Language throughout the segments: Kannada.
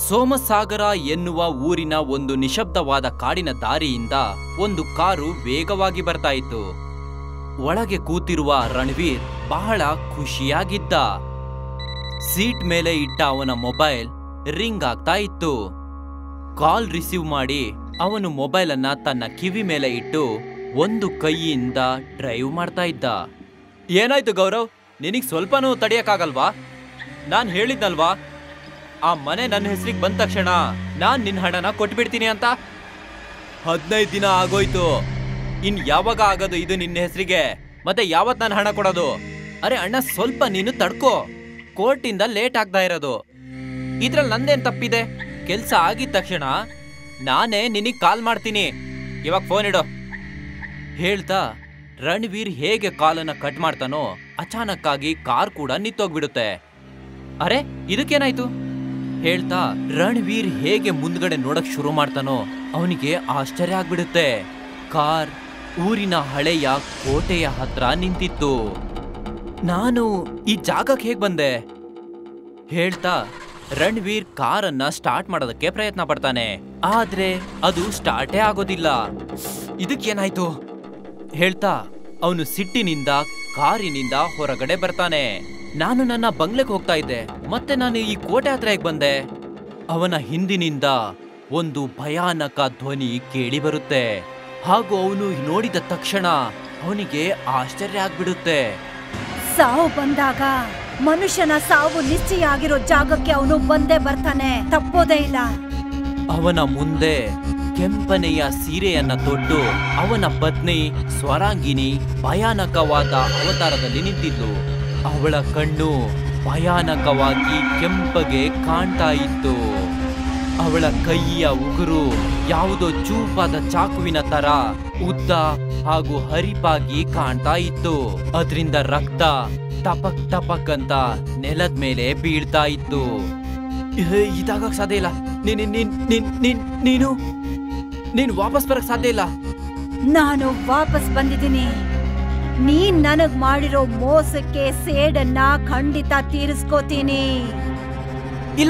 ಸೋಮಸಾಗರ ಎನ್ನುವ ಊರಿನ ಒಂದು ನಿಶಬ್ದವಾದ ಕಾಡಿನ ದಾರಿಯಿಂದ ಒಂದು ಕಾರು ವೇಗವಾಗಿ ಬರ್ತಾ ಇತ್ತು ಒಳಗೆ ಕೂತಿರುವ ರಣವೀರ್ ಬಹಳ ಖುಷಿಯಾಗಿದ್ದ ಸೀಟ್ ಮೇಲೆ ಇಟ್ಟ ಅವನ ಮೊಬೈಲ್ ರಿಂಗ್ ಆಗ್ತಾ ಇತ್ತು ಕಾಲ್ ರಿಸೀವ್ ಮಾಡಿ ಅವನು ಮೊಬೈಲ್ ಅನ್ನ ತನ್ನ ಕಿವಿ ಮೇಲೆ ಇಟ್ಟು ಒಂದು ಕೈಯಿಂದ ಡ್ರೈವ್ ಮಾಡ್ತಾ ಇದ್ದ ಏನಾಯ್ತು ಗೌರವ್ ನಿನಗ್ ಸ್ವಲ್ಪನೂ ತಡಿಯಕ್ಕಾಗಲ್ವಾ ನಾನ್ ಹೇಳಿದ್ನಲ್ವಾ ಆ ಮನೆ ನನ್ನ ಹೆಸರಿಗೆ ಬಂದ ತಕ್ಷಣ ನಾನ್ ನಿನ್ ಹಣನ ಕೊಟ್ಬಿಡ್ತೀನಿ ಅಂತ ಹದಿನೈದು ದಿನ ಆಗೋಯ್ತು ಇನ್ ಯಾವಾಗ ಆಗೋದು ಇದು ನಿನ್ನ ಹೆಸರಿಗೆ ಮತ್ತೆ ಯಾವತ್ ನಾನು ಹಣ ಕೊಡೋದು ಅರೆ ಅಣ್ಣ ಸ್ವಲ್ಪ ನೀನು ತಡ್ಕೋ ಕೋರ್ಟಿಂದ ಲೇಟ್ ಆಗ್ತಾ ಇರೋದು ಇದ್ರಲ್ಲಿ ನಂದೇನ್ ತಪ್ಪಿದೆ ಕೆಲ್ಸ ಆಗಿದ ತಕ್ಷಣ ನಾನೇ ನಿನಗ್ ಕಾಲ್ ಮಾಡ್ತೀನಿ ಇವಾಗ ಫೋನ್ ಇಡು ಹೇಳ್ತಾ ರಣವೀರ್ ಹೇಗೆ ಕಾಲನ್ನ ಕಟ್ ಮಾಡ್ತಾನೋ ಅಚಾನಕ್ ಆಗಿ ಕಾರ್ ಕೂಡ ನಿಂತೋಗ್ಬಿಡುತ್ತೆ ಅರೆ ಇದಕ್ಕೇನಾಯ್ತು ಹೇಳ್ತಾ ರಣವೀರ್ ಹೇಗೆ ಮುಂದ್ಗಡೆ ನೋಡಕ್ ಶುರು ಮಾಡ್ತಾನೋ ಅವನಿಗೆ ಆಶ್ಚರ್ಯ ಆಗ್ಬಿಡುತ್ತೆ ಕಾರ್ ಊರಿನ ಹಳೆಯ ಕೋಟೆಯ ಹತ್ರ ನಿಂತಿತ್ತು ನಾನು ಈ ಜಾಗಕ್ಕೆ ಹೇಗ್ ಬಂದೆ ಹೇಳ್ತಾ ರಣವೀರ್ ಕಾರನ್ನ ಸ್ಟಾರ್ಟ್ ಮಾಡೋದಕ್ಕೆ ಪ್ರಯತ್ನ ಪಡ್ತಾನೆ ಆದ್ರೆ ಅದು ಸ್ಟಾರ್ಟೇ ಆಗೋದಿಲ್ಲ ಇದಕ್ಕೇನಾಯ್ತು ಹೇಳ್ತಾ ಅವನು ಸಿಟ್ಟಿನಿಂದ ಕಾರಿನಿಂದ ಹೊರಗಡೆ ಬರ್ತಾನೆ ನಾನು ನನ್ನ ಬಂಗ್ಲೆಗೆ ಹೋಗ್ತಾ ಇದ್ದೆ ಮತ್ತೆ ನಾನು ಈ ಕೋಟೆ ಹತ್ರ ಹೇಗ್ ಬಂದೆ ಅವನ ಹಿಂದಿನಿಂದ ಒಂದು ಭಯಾನಕ ಧ್ವನಿ ಕೇಳಿ ಬರುತ್ತೆ ಹಾಗೂ ಅವನು ನೋಡಿದ ತಕ್ಷಣ ಅವನಿಗೆ ಆಶ್ಚರ್ಯ ಆಗ್ಬಿಡುತ್ತೆ ಸಾವು ಬಂದಾಗ ಮನುಷ್ಯನ ಸಾವು ನಿಶ್ಚಯ ಆಗಿರೋ ಜಾಗಕ್ಕೆ ಅವನು ಬಂದೇ ಬರ್ತಾನೆ ತಪ್ಪೋದೇ ಇಲ್ಲ ಅವನ ಮುಂದೆ ಕೆಂಪನೆಯ ಸೀರೆಯನ್ನ ತೊಟ್ಟು ಅವನ ಪತ್ನಿ ಸ್ವರಾಂಗಿನಿ ಭಯಾನಕವಾದ ಅವತಾರದಲ್ಲಿ ನಿಂತಿದ್ದು ಅವಳ ಕಣ್ಣು ಭಯಾನಕವಾಗಿ ಕೆಂಪಗೆ ಕಾಣ್ತಾ ಇತ್ತು ಅವಳ ಕೈಯ ಉಗುರು ಯಾವುದೋ ಚೂಪಾದ ಚಾಕುವಿನ ತರ ಉದ್ದ ಹಾಗೂ ಹರಿಪಾಗಿ ಕಾಣ್ತಾ ಇತ್ತು ಅದರಿಂದ ರಕ್ತ ಟಪಕ್ ಟಪಕ್ ಅಂತ ನೆಲದ ಮೇಲೆ ಬೀಳ್ತಾ ಇತ್ತು ಏ, ಇದಾಗಕ್ ಸಾಧ್ಯ ಇಲ್ಲ ನೀನ್ ನೀನ್ ನೀನ್ ನೀನ್ ನೀನು ನೀನ್ ವಾಪಸ್ ಬರಕ್ ಸಾಧ್ಯ ಇಲ್ಲ ನಾನು ವಾಪಸ್ ಬಂದಿದ್ದೀನಿ ನೀನ್ ನನಗ್ ಮಾಡಿರೋ ಮೋಸಕ್ಕೆ ಸೇಡನ್ನ ಖಂಡಿತ ತೀರಿಸ್ಕೋತೀನಿ ಇಲ್ಲ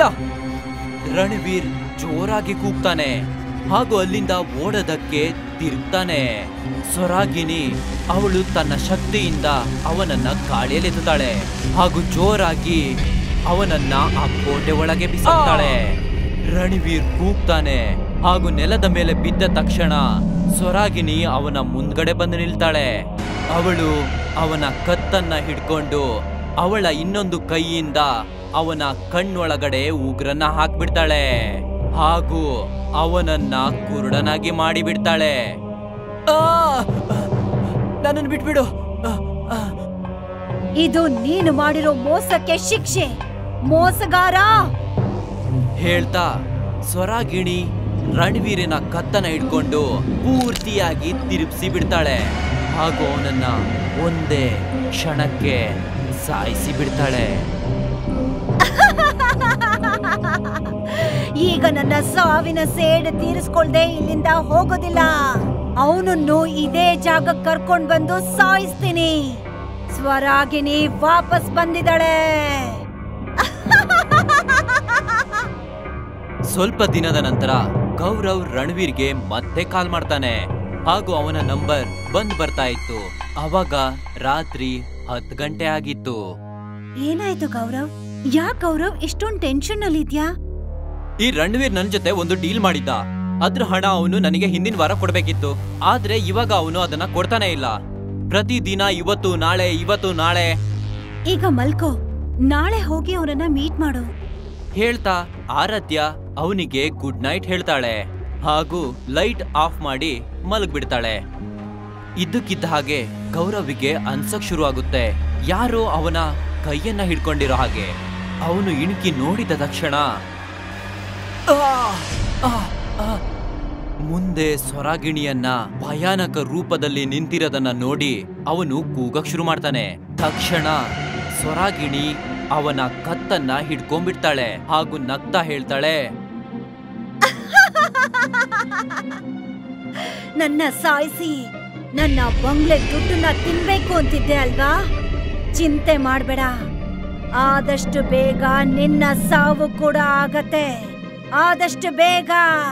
ರಣವೀರ್ ಜೋರಾಗಿ ಕೂಗ್ತಾನೆ ಹಾಗೂ ಅಲ್ಲಿಂದ ಓಡೋದಕ್ಕೆ ತಿರುಗ್ತಾನೆ ಸ್ವರಾಗಿನಿ ಅವಳು ತನ್ನ ಶಕ್ತಿಯಿಂದ ಅವನನ್ನ ಗಾಳಿಯಲ್ಲೆತ್ತುತ್ತಾಳೆ ಹಾಗೂ ಜೋರಾಗಿ ಅವನನ್ನ ಆ ಕೋಟೆ ಒಳಗೆ ಬಿಸಾಕ್ತಾಳೆ ರಣವೀರ್ ಕೂಗ್ತಾನೆ ಹಾಗೂ ನೆಲದ ಮೇಲೆ ಬಿದ್ದ ತಕ್ಷಣ ಸ್ವರಾಗಿನಿ ಅವನ ಮುಂದ್ಗಡೆ ಬಂದು ನಿಲ್ತಾಳೆ ಅವಳು ಅವನ ಕತ್ತನ್ನ ಹಿಡ್ಕೊಂಡು ಅವಳ ಇನ್ನೊಂದು ಕೈಯಿಂದ ಅವನ ಕಣ್ಣೊಳಗಡೆ ಉಗ್ರನ್ನ ಹಾಕ್ಬಿಡ್ತಾಳೆ ಹಾಗೂ ಅವನನ್ನ ಕುರುಡನಾಗಿ ಮಾಡಿಬಿಡ್ತಾಳೆ ಆ! ನನ್ನನ್ನು ಬಿಟ್ಬಿಡು ಆ, ಆ. ಇದು ನೀನು ಮಾಡಿರೋ ಮೋಸಕ್ಕೆ ಶಿಕ್ಷೆ ಮೋಸಗಾರ ಹೇಳ್ತಾ ಸ್ವರಾಗಿಣಿ ರಣವೀರನ ಕತ್ತನ ಹಿಡ್ಕೊಂಡು ಪೂರ್ತಿಯಾಗಿ ತಿರುಗಿಸಿ ಬಿಡ್ತಾಳೆ ಹಾಗೂ ಅವನನ್ನ ಒಂದೇ ಕ್ಷಣಕ್ಕೆ ಸಾಯಿಸಿ ಬಿಡ್ತಾಳೆ ಈಗ ನನ್ನ ಸಾವಿನ ಸೇಡು ತೀರಿಸ್ಕೊಳ್ದೆ ಇಲ್ಲಿಂದ ಹೋಗೋದಿಲ್ಲ ಅವನನ್ನು ಇದೇ ಜಾಗಕ್ಕೆ ಕರ್ಕೊಂಡ್ ಬಂದು ಸಾಯಿಸ್ತೀನಿ ಸ್ವರಾಗಿನಿ ವಾಪಸ್ ಬಂದಿದ್ದಾಳೆ ಸ್ವಲ್ಪ ದಿನದ ನಂತರ ಗೌರವ್ ರಣವೀರ್ಗೆ ಮತ್ತೆ ಕಾಲ್ ಮಾಡ್ತಾನೆ ಹಾಗೂ ಅವನ ನಂಬರ್ ಬಂದ್ ಬರ್ತಾ ಇತ್ತು ಅವಾಗ ರಾತ್ರಿ ಹತ್ತು ಗಂಟೆ ಆಗಿತ್ತು ಏನಾಯ್ತು ಗೌರವ್ ಯಾಕ್ ಗೌರವ್ ಇಷ್ಟೊಂದ್ ಟೆನ್ಷನ್ ಅಲ್ಲಿ ಇದ್ಯಾ ಈ ರಣವೀರ್ ನನ್ ಜೊತೆ ಒಂದು ಡೀಲ್ ಮಾಡಿದ್ದ ಅದ್ರ ಹಣ ಅವನು ನನಗೆ ಹಿಂದಿನ ವಾರ ಕೊಡ್ಬೇಕಿತ್ತು ಆದ್ರೆ ಇವಾಗ ಅವನು ಅದನ್ನ ಕೊಡ್ತಾನೆ ಇಲ್ಲ ಪ್ರತಿದಿನ ಇವತ್ತು ನಾಳೆ ಇವತ್ತು ನಾಳೆ ಈಗ ಮಲ್ಕೋ ನಾಳೆ ಹೋಗಿ ಅವನನ್ನ ಮೀಟ್ ಮಾಡು ಹೇಳ್ತಾ ಆರಾಧ್ಯ ಅವನಿಗೆ ಗುಡ್ ನೈಟ್ ಹೇಳ್ತಾಳೆ ಹಾಗೂ ಲೈಟ್ ಆಫ್ ಮಾಡಿ ಮಲಗ್ಬಿಡ್ತಾಳೆ ಇದ್ದಕ್ಕಿದ್ದ ಹಾಗೆ ಗೌರವಿಗೆ ಅನ್ಸಕ್ ಶುರು ಆಗುತ್ತೆ ಯಾರೋ ಅವನ ಕೈಯನ್ನ ಹಿಡ್ಕೊಂಡಿರೋ ಹಾಗೆ ಅವನು ಇಣುಕಿ ನೋಡಿದ ತಕ್ಷಣ ಆ, ಆ, ಆ. ಮುಂದೆ ಸ್ವರಾಗಿಣಿಯನ್ನ ಭಯಾನಕ ರೂಪದಲ್ಲಿ ನಿಂತಿರೋದನ್ನ ನೋಡಿ ಅವನು ಕೂಗಕ್ ಶುರು ಮಾಡ್ತಾನೆ ತಕ್ಷಣ ಸ್ವರಾಗಿಣಿ ಅವನ ಕತ್ತನ್ನ ಹಿಡ್ಕೊಂಡ್ಬಿಡ್ತಾಳೆ ಹಾಗೂ ನಗ್ತಾ ಹೇಳ್ತಾಳೆ ನನ್ನ ಸಾಯಿಸಿ ನನ್ನ ಬಂಗ್ಲೆ ದುಡ್ಡನ್ನ ತಿನ್ಬೇಕು ಅಂತಿದ್ದೆ ಅಲ್ವಾ ಚಿಂತೆ ಮಾಡ್ಬೇಡ ಆದಷ್ಟು ಬೇಗ ನಿನ್ನ ಸಾವು ಕೂಡ ಆಗತ್ತೆ ಆದಷ್ಟು ಬೇಗ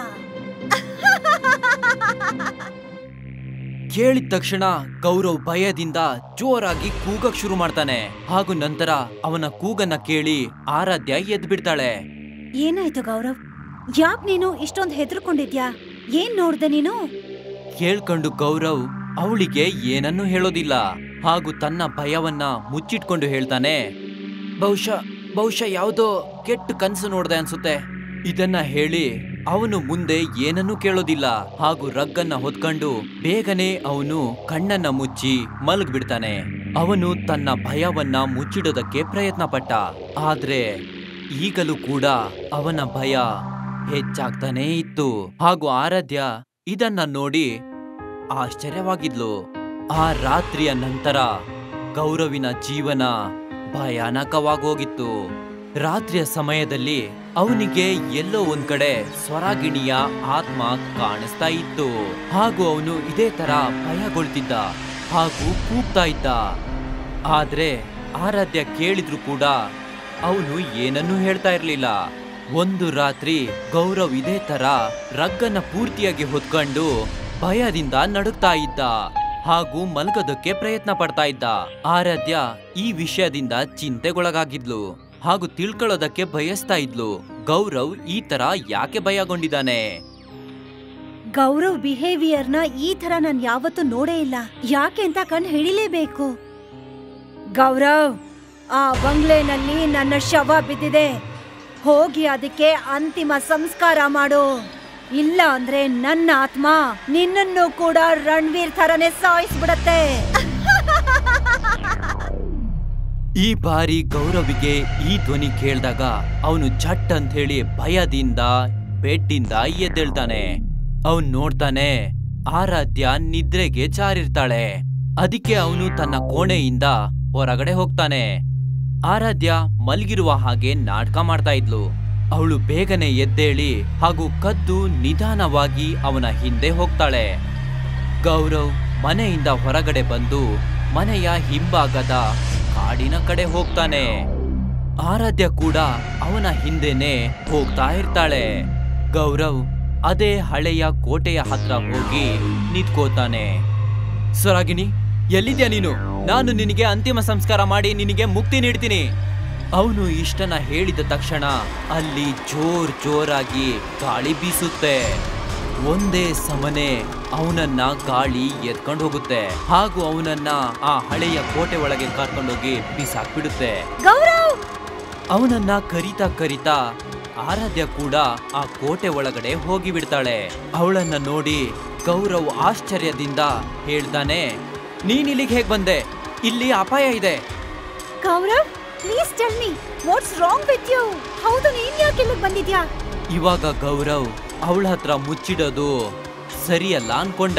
ಕೇಳಿದ ತಕ್ಷಣ ಗೌರವ್ ಭಯದಿಂದ ಜೋರಾಗಿ ಕೂಗಕ್ ಶುರು ಮಾಡ್ತಾನೆ ಹಾಗೂ ನಂತರ ಅವನ ಕೂಗನ್ನ ಕೇಳಿ ಆರಾಧ್ಯ ಎದ್ ಬಿಡ್ತಾಳೆ ಏನಾಯ್ತು ಗೌರವ್ ಯಾಕ್ ನೀನು ಇಷ್ಟೊಂದ್ ಹೆದರ್ಕೊಂಡಿದ್ಯಾ ಏನ್ ನೋಡ್ದೆ ನೀನು ಕೇಳ್ಕೊಂಡು ಗೌರವ್ ಅವಳಿಗೆ ಏನನ್ನೂ ಹೇಳೋದಿಲ್ಲ ಹಾಗೂ ತನ್ನ ಭಯವನ್ನ ಮುಚ್ಚಿಟ್ಕೊಂಡು ಹೇಳ್ತಾನೆ ಬಹುಶಃ ಬಹುಶಃ ಯಾವುದೋ ಕೆಟ್ಟ ಕನ್ಸು ನೋಡ್ದೆ ಅನ್ಸುತ್ತೆ ಇದನ್ನ ಹೇಳಿ ಅವನು ಮುಂದೆ ಏನನ್ನೂ ಕೇಳೋದಿಲ್ಲ ಹಾಗೂ ರಗ್ಗನ್ನ ಹೊತ್ಕೊಂಡು ಬೇಗನೆ ಅವನು ಕಣ್ಣನ್ನ ಮುಚ್ಚಿ ಮಲಗ್ಬಿಡ್ತಾನೆ ಅವನು ತನ್ನ ಭಯವನ್ನ ಮುಚ್ಚಿಡೋದಕ್ಕೆ ಪ್ರಯತ್ನ ಪಟ್ಟ ಆದ್ರೆ ಈಗಲೂ ಕೂಡ ಅವನ ಭಯ ಹೆಚ್ಚಾಗ್ತಾನೇ ಇತ್ತು ಹಾಗೂ ಆರಾಧ್ಯ ಇದನ್ನ ನೋಡಿ ಆಶ್ಚರ್ಯವಾಗಿದ್ಲು ಆ ರಾತ್ರಿಯ ನಂತರ ಗೌರವಿನ ಜೀವನ ಭಯಾನಕವಾಗೋಗಿತ್ತು ರಾತ್ರಿಯ ಸಮಯದಲ್ಲಿ ಅವನಿಗೆ ಎಲ್ಲೋ ಒಂದ್ ಕಡೆ ಸ್ವರಾಗಿಣಿಯ ಆತ್ಮ ಕಾಣಿಸ್ತಾ ಇತ್ತು ಹಾಗೂ ಅವನು ಇದೇ ತರ ಭಯಗೊಳ್ತಿದ್ದ ಹಾಗೂ ಕೂಗ್ತಾ ಇದ್ದ ಆದ್ರೆ ಆರಾಧ್ಯ ಕೇಳಿದ್ರು ಕೂಡ ಅವನು ಏನನ್ನೂ ಹೇಳ್ತಾ ಇರ್ಲಿಲ್ಲ ಒಂದು ರಾತ್ರಿ ಗೌರವ್ ಇದೇ ತರ ರಗ್ಗನ್ನ ಪೂರ್ತಿಯಾಗಿ ಹೊತ್ಕೊಂಡು ಭಯದಿಂದ ನಡುಗ್ತಾ ಇದ್ದ ಹಾಗೂ ಮಲ್ಗೋದಕ್ಕೆ ಪ್ರಯತ್ನ ಪಡ್ತಾ ಇದ್ದ ಆರಾಧ್ಯ ಈ ವಿಷಯದಿಂದ ಚಿಂತೆಗೊಳಗಾಗಿದ್ಲು ಹಾಗೂ ತಿಳ್ಕೊಳ್ಳೋದಕ್ಕೆ ಬಯಸ್ತಾ ಇದ್ಲು ಗೌರವ್ ಈ ತರ ಯಾಕೆ ಭಯಗೊಂಡಿದ್ದಾನೆ ಗೌರವ್ ಬಿಹೇವಿಯರ್ನ ಈ ತರ ನಾನ್ ಯಾವತ್ತೂ ನೋಡೇ ಇಲ್ಲ ಯಾಕೆ ಅಂತ ಕಣ್ ಹಿಡಿಲೇಬೇಕು ಗೌರವ್ ಆ ಬಂಗ್ಲೆನಲ್ಲಿ ನನ್ನ ಶವ ಬಿದ್ದಿದೆ ಹೋಗಿ ಅದಕ್ಕೆ ಅಂತಿಮ ಸಂಸ್ಕಾರ ಮಾಡು ಇಲ್ಲ ಅಂದ್ರೆ ನನ್ನ ಆತ್ಮ ನಿನ್ನನ್ನು ಕೂಡ ರಣವೀರ್ ಥರನೇ ಸಾಯಿಸ್ಬಿಡತ್ತೆ ಈ ಬಾರಿ ಗೌರವಿಗೆ ಈ ಧ್ವನಿ ಕೇಳಿದಾಗ ಅವನು ಝಟ್ ಅಂತ ಹೇಳಿ ಭಯದಿಂದ ಬೆಡ್ಡಿಂದ ಎದ್ದೇಳ್ತಾನೆ ಅವನ್ ನೋಡ್ತಾನೆ ಆರಾಧ್ಯ ನಿದ್ರೆಗೆ ಜಾರಿರ್ತಾಳೆ ಅದಕ್ಕೆ ಅವನು ತನ್ನ ಕೋಣೆಯಿಂದ ಹೊರಗಡೆ ಹೋಗ್ತಾನೆ ಆರಾಧ್ಯ ಮಲಗಿರುವ ಹಾಗೆ ನಾಟಕ ಮಾಡ್ತಾ ಇದ್ಲು ಅವಳು ಬೇಗನೆ ಎದ್ದೇಳಿ ಹಾಗೂ ಕದ್ದು ನಿಧಾನವಾಗಿ ಅವನ ಹಿಂದೆ ಹೋಗ್ತಾಳೆ ಗೌರವ್ ಮನೆಯಿಂದ ಹೊರಗಡೆ ಬಂದು ಮನೆಯ ಹಿಂಭಾಗದ ಕಾಡಿನ ಕಡೆ ಹೋಗ್ತಾನೆ ಆರಾಧ್ಯ ಕೂಡ ಅವನ ಹಿಂದೆನೆ ಹೋಗ್ತಾ ಇರ್ತಾಳೆ ಗೌರವ್ ಅದೇ ಹಳೆಯ ಕೋಟೆಯ ಹತ್ರ ಹೋಗಿ ನಿಂತ್ಕೋತಾನೆ ಸ್ವರಾಗಿಣಿ ಎಲ್ಲಿದ್ಯಾ ನೀನು ನಾನು ನಿನಗೆ ಅಂತಿಮ ಸಂಸ್ಕಾರ ಮಾಡಿ ನಿನಗೆ ಮುಕ್ತಿ ನೀಡ್ತೀನಿ ಅವನು ಇಷ್ಟನ ಹೇಳಿದ ತಕ್ಷಣ ಅಲ್ಲಿ ಜೋರ್ ಜೋರಾಗಿ ಗಾಳಿ ಬೀಸುತ್ತೆ ಒಂದೇ ಸಮನೆ ಅವನನ್ನ ಗಾಳಿ ಎತ್ಕೊಂಡು ಹೋಗುತ್ತೆ ಹಾಗೂ ಅವನನ್ನ ಆ ಹಳೆಯ ಕೋಟೆ ಒಳಗೆ ಕರ್ಕೊಂಡೋಗಿ ಬಿಸಾಕ್ಬಿಡುತ್ತೆ ಗೌರವ್ ಅವನನ್ನ ಕರಿತಾ ಕರಿತಾ ಆರಾಧ್ಯ ಕೂಡ ಆ ಕೋಟೆ ಒಳಗಡೆ ಹೋಗಿ ಬಿಡ್ತಾಳೆ ಅವಳನ್ನ ನೋಡಿ ಗೌರವ್ ಆಶ್ಚರ್ಯದಿಂದ ಹೇಳ್ತಾನೆ ನೀನ್ ಇಲ್ಲಿಗೆ ಹೇಗ್ ಬಂದೆ ಇಲ್ಲಿ ಅಪಾಯ ಇದೆ Gaurav please tell me what's wrong with you ಹೌದು ನೀನ್ ಯಾಕೆ ಇಲ್ಲಿಗೆ ಬಂದಿದ್ಯಾ ಇವಾಗ ಗೌರವ್ ಅವಳ ಹತ್ರ ಮುಚ್ಚಿಡೋದು ಸರಿಯಲ್ಲ ಅನ್ಕೊಂಡ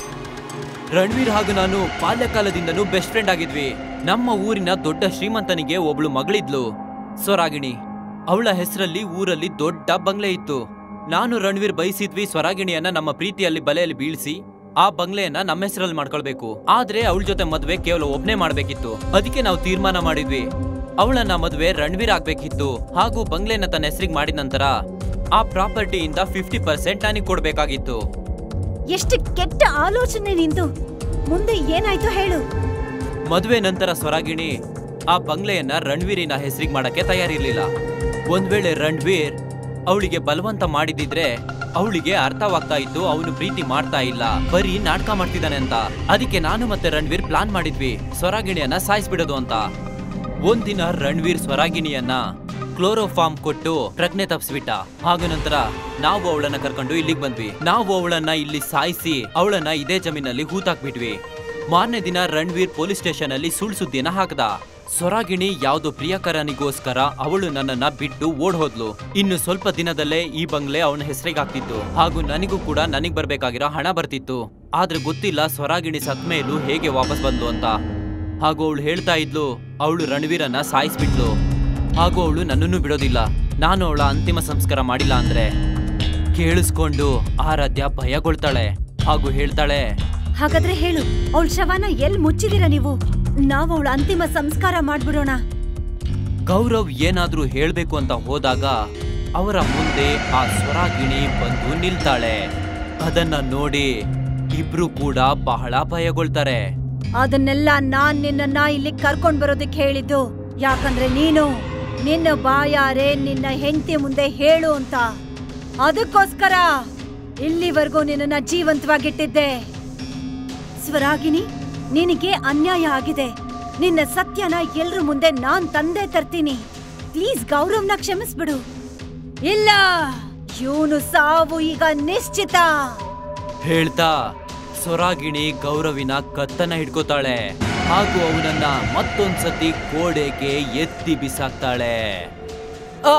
ರಣವೀರ್ ಹಾಗೂ ನಾನು ಬಾಲ್ಯಕಾಲದಿಂದನೂ ಬೆಸ್ಟ್ ಫ್ರೆಂಡ್ ಆಗಿದ್ವಿ ನಮ್ಮ ಊರಿನ ದೊಡ್ಡ ಶ್ರೀಮಂತನಿಗೆ ಒಬ್ಳು ಮಗಳಿದ್ಲು ಸ್ವರಾಗಿಣಿ ಅವಳ ಹೆಸರಲ್ಲಿ ಊರಲ್ಲಿ ದೊಡ್ಡ ಬಂಗ್ಲೆ ಇತ್ತು ನಾನು ರಣವೀರ್ ಬಯಸಿದ್ವಿ ಸ್ವರಾಗಿಣಿಯನ್ನ ನಮ್ಮ ಪ್ರೀತಿಯಲ್ಲಿ ಬಲೆಯಲ್ಲಿ ಬೀಳಿಸಿ ಆ ಬಂಗ್ಲೆಯನ್ನ ನಮ್ಮ ಹೆಸರಲ್ಲಿ ಮಾಡ್ಕೊಳ್ಬೇಕು ಆದ್ರೆ ಅವಳ ಜೊತೆ ಮದ್ವೆ ಕೇವಲ ಒಬ್ನೇ ಮಾಡ್ಬೇಕಿತ್ತು ಅದಕ್ಕೆ ನಾವು ತೀರ್ಮಾನ ಮಾಡಿದ್ವಿ ಅವಳನ್ನ ಮದ್ವೆ ರಣವೀರ್ ಆಗ್ಬೇಕಿತ್ತು ಹಾಗೂ ಬಂಗ್ಲೆನ ತನ್ನ ಹೆಸರಿಗೆ ಮಾಡಿದ ನಂತರ ಆ ಪ್ರಾಪರ್ಟಿಯಿಂದ ಫಿಫ್ಟಿ ಪರ್ಸೆಂಟ್ ನನಗೆ ಕೊಡ್ಬೇಕಾಗಿತ್ತು ಎಷ್ಟು ಕೆಟ್ಟ ಆಲೋಚನೆ ನಿಂದು ಮುಂದೆ ಏನಾಯ್ತು ಹೇಳು ಮದುವೆ ನಂತರ ಸ್ವರಾಗಿಣಿ ಆ ಬಂಗ್ಲೆಯನ್ನ ರಣವೀರಿನ ಹೆಸರಿಗೆ ಮಾಡಕ್ಕೆ ತಯಾರಿರ್ಲಿಲ್ಲ ಒಂದ್ ವೇಳೆ ರಣವೀರ್ ಅವಳಿಗೆ ಬಲವಂತ ಮಾಡಿದಿದ್ರೆ ಅವಳಿಗೆ ಅರ್ಥವಾಗ್ತಾ ಇತ್ತು ಅವನು ಪ್ರೀತಿ ಮಾಡ್ತಾ ಇಲ್ಲ ಬರೀ ನಾಟಕ ಮಾಡ್ತಿದ್ದಾನೆ ಅಂತ ಅದಕ್ಕೆ ನಾನು ಮತ್ತೆ ರಣವೀರ್ ಪ್ಲಾನ್ ಮಾಡಿದ್ವಿ ಸ್ವರಾಗಿಣಿಯನ್ನ ಸಾಯಿಸ್ಬಿಡೋದು ಅಂತ ಒಂದಿನ ರಣವೀರ್ ಸ್ವರಾಗಿಣಿಯನ್ನ ಕ್ಲೋರೋಫಾರ್ಮ್ ಕೊಟ್ಟು ಪ್ರಜ್ಞೆ ತಪ್ಪಿಸ್ಬಿಟ್ಟ ಹಾಗೂ ನಂತರ ನಾವು ಅವಳನ್ನ ಕರ್ಕೊಂಡು ಇಲ್ಲಿಗೆ ಬಂದ್ವಿ ನಾವು ಅವಳನ್ನ ಇಲ್ಲಿ ಸಾಯಿಸಿ ಅವಳನ್ನ ಇದೇ ಜಮೀನಲ್ಲಿ ಹೂತಾಕ್ಬಿಟ್ವಿ ಮಾರನೇ ದಿನ ರಣವೀರ್ ಪೊಲೀಸ್ ಸ್ಟೇಷನ್ ಅಲ್ಲಿ ಸುಳ್ಳು ಸುದ್ದಿನ ಹಾಕ್ದ ಸ್ವರಾಗಿಣಿ ಯಾವ್ದೋ ಪ್ರಿಯಕರನಿಗೋಸ್ಕರ ಅವಳು ನನ್ನನ್ನ ಬಿಟ್ಟು ಓಡ್ ಹೋದ್ಲು ಇನ್ನು ಸ್ವಲ್ಪ ದಿನದಲ್ಲೇ ಈ ಬಂಗ್ಲೆ ಅವನ ಹೆಸರಿಗಾಗ್ತಿತ್ತು ಹಾಗೂ ನನಗೂ ಕೂಡ ನನಗ್ ಬರ್ಬೇಕಾಗಿರೋ ಹಣ ಬರ್ತಿತ್ತು ಆದ್ರೆ ಗೊತ್ತಿಲ್ಲ ಸ್ವರಾಗಿಣಿ ಸತ್ಮೇಲೂ ಹೇಗೆ ವಾಪಸ್ ಬಂದ್ಲು ಅಂತ ಹಾಗೂ ಅವಳು ಹೇಳ್ತಾ ಇದ್ಲು ಅವಳು ರಣವೀರನ್ನ ಸಾಯಿಸ್ಬಿಟ್ಲು ಹಾಗೂ ಅವಳು ನನ್ನನ್ನು ಬಿಡೋದಿಲ್ಲ ನಾನು ಅವಳ ಅಂತಿಮ ಸಂಸ್ಕಾರ ಮಾಡಿಲ್ಲ ಅಂದ್ರೆ ಕೇಳಿಸ್ಕೊಂಡು ಆರಾಧ್ಯ ಭಯಗೊಳ್ತಾಳೆ ಹಾಗೂ ಹೇಳ್ತಾಳೆ ಹಾಗಾದ್ರೆ ಹೇಳು ಅವಳ ಶವನ ಎಲ್ ಮುಚ್ಚಿದಿರ ನೀವು ನಾವು ಅವಳ ಅಂತಿಮ ಸಂಸ್ಕಾರ ಮಾಡ್ಬಿಡೋಣ ಗೌರವ್ ಏನಾದ್ರೂ ಹೇಳ್ಬೇಕು ಅಂತ ಹೋದಾಗ ಅವರ ಮುಂದೆ ಆ ಸ್ವರಾಗಿಣಿ ಬಂದು ನಿಲ್ತಾಳೆ ಅದನ್ನ ನೋಡಿ ಇಬ್ರು ಕೂಡ ಬಹಳ ಭಯಗೊಳ್ತಾರೆ ಅದನ್ನೆಲ್ಲ ನಾನ್ ನಿನ್ನನ್ನ ಇಲ್ಲಿ ಕರ್ಕೊಂಡ್ ಬರೋದಕ್ಕೆ ಹೇಳಿದ್ದು ಯಾಕಂದ್ರೆ ನೀನು ನಿನ್ನ ಬಾಯಾರೆ ನಿನ್ನ ಹೆಂಡತಿ ಮುಂದೆ ಹೇಳು ಅಂತ ಅದಕ್ಕೋಸ್ಕರ ಇಲ್ಲಿವರೆಗೂ ನಿನ್ನನ್ನ ಜೀವಂತವಾಗಿಟ್ಟಿದ್ದೆ ಸ್ವರಾಗಿನಿ ನಿನಗೆ ಅನ್ಯಾಯ ಆಗಿದೆ ನಿನ್ನ ಸತ್ಯನ ಎಲ್ರ ಮುಂದೆ ನಾನ್ ತಂದೆ ತರ್ತೀನಿ ಪ್ಲೀಸ್ ಗೌರವ್ನ ಕ್ಷಮಿಸ್ಬಿಡು ಇಲ್ಲ ಇವನು ಸಾವು ಈಗ ನಿಶ್ಚಿತ ಹೇಳ್ತಾ ಸೊರಾಗಿಣಿ ಗೌರವಿನ ಕತ್ತನ ಹಿಡ್ಕೋತಾಳೆ ಹಾಗೂ ಅವನನ್ನ ಮತ್ತೊಂದ್ಸತಿ ಗೋಡೆಗೆ ಎತ್ತಿ ಬಿಸಾಕ್ತಾಳೆ ಆ!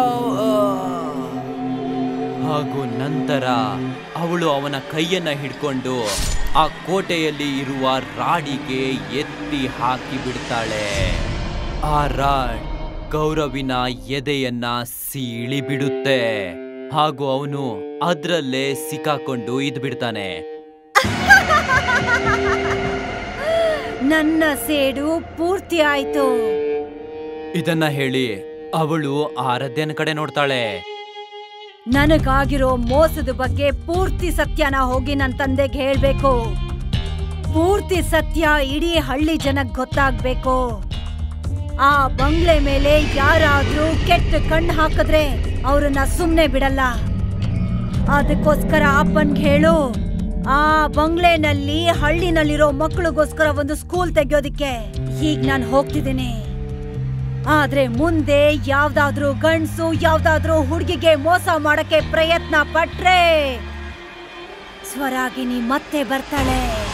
ಹಾಗೂ ನಂತರ ಅವಳು ಅವನ ಕೈಯನ್ನ ಹಿಡ್ಕೊಂಡು ಆ ಕೋಟೆಯಲ್ಲಿ ಇರುವ ರಾಡಿಗೆ ಎತ್ತಿ ಹಾಕಿ ಬಿಡ್ತಾಳೆ ಆ ರಾಡ್ ಗೌರವಿನ ಎದೆಯನ್ನ ಸೀಳಿ ಬಿಡುತ್ತೆ ಹಾಗೂ ಅವನು ಅದ್ರಲ್ಲೇ ಸಿಕ್ಕಾಕೊಂಡು ಇದ್ ಬಿಡ್ತಾನೆ ನನ್ನ ಸೇಡು ಪೂರ್ತಿ ಆಯ್ತು ಇದನ್ನ ಹೇಳಿ ಅವಳು ಆರಾಧ್ಯನ ಕಡೆ ನೋಡ್ತಾಳೆ ನನಗಾಗಿರೋ ಮೋಸದ ಬಗ್ಗೆ ಪೂರ್ತಿ ಸತ್ಯನ ಹೋಗಿ ನನ್ ತಂದೆಗೆ ಹೇಳ್ಬೇಕು ಪೂರ್ತಿ ಸತ್ಯ ಇಡೀ ಹಳ್ಳಿ ಜನಕ್ ಗೊತ್ತಾಗ್ಬೇಕು ಆ ಬಂಗ್ಲೆ ಮೇಲೆ ಯಾರಾದ್ರೂ ಕೆಟ್ಟ ಕಣ್ಣು ಹಾಕಿದ್ರೆ ಅವ್ರನ್ನ ಸುಮ್ನೆ ಬಿಡಲ್ಲ ಅದಕ್ಕೋಸ್ಕರ ಅಪ್ಪನ್ಗೆ ಹೇಳು ಆ ಬಂಗ್ಲೆನಲ್ಲಿ ಹಳ್ಳಿನಲ್ಲಿರೋ ಮಕ್ಕಳಿಗೋಸ್ಕರ ಒಂದು ಸ್ಕೂಲ್ ತೆಗಿಯೋದಿಕ್ಕೆ ಈಗ ನಾನು ಹೋಗ್ತಿದ್ದೀನಿ ಆದ್ರೆ ಮುಂದೆ ಯಾವ್ದಾದ್ರೂ ಗಂಡ್ಸು ಯಾವ್ದಾದ್ರೂ ಹುಡುಗಿಗೆ ಮೋಸ ಮಾಡಕ್ಕೆ ಪ್ರಯತ್ನ ಪಟ್ರೆ ಸ್ವರಾಗಿನಿ ಮತ್ತೆ ಬರ್ತಾಳೆ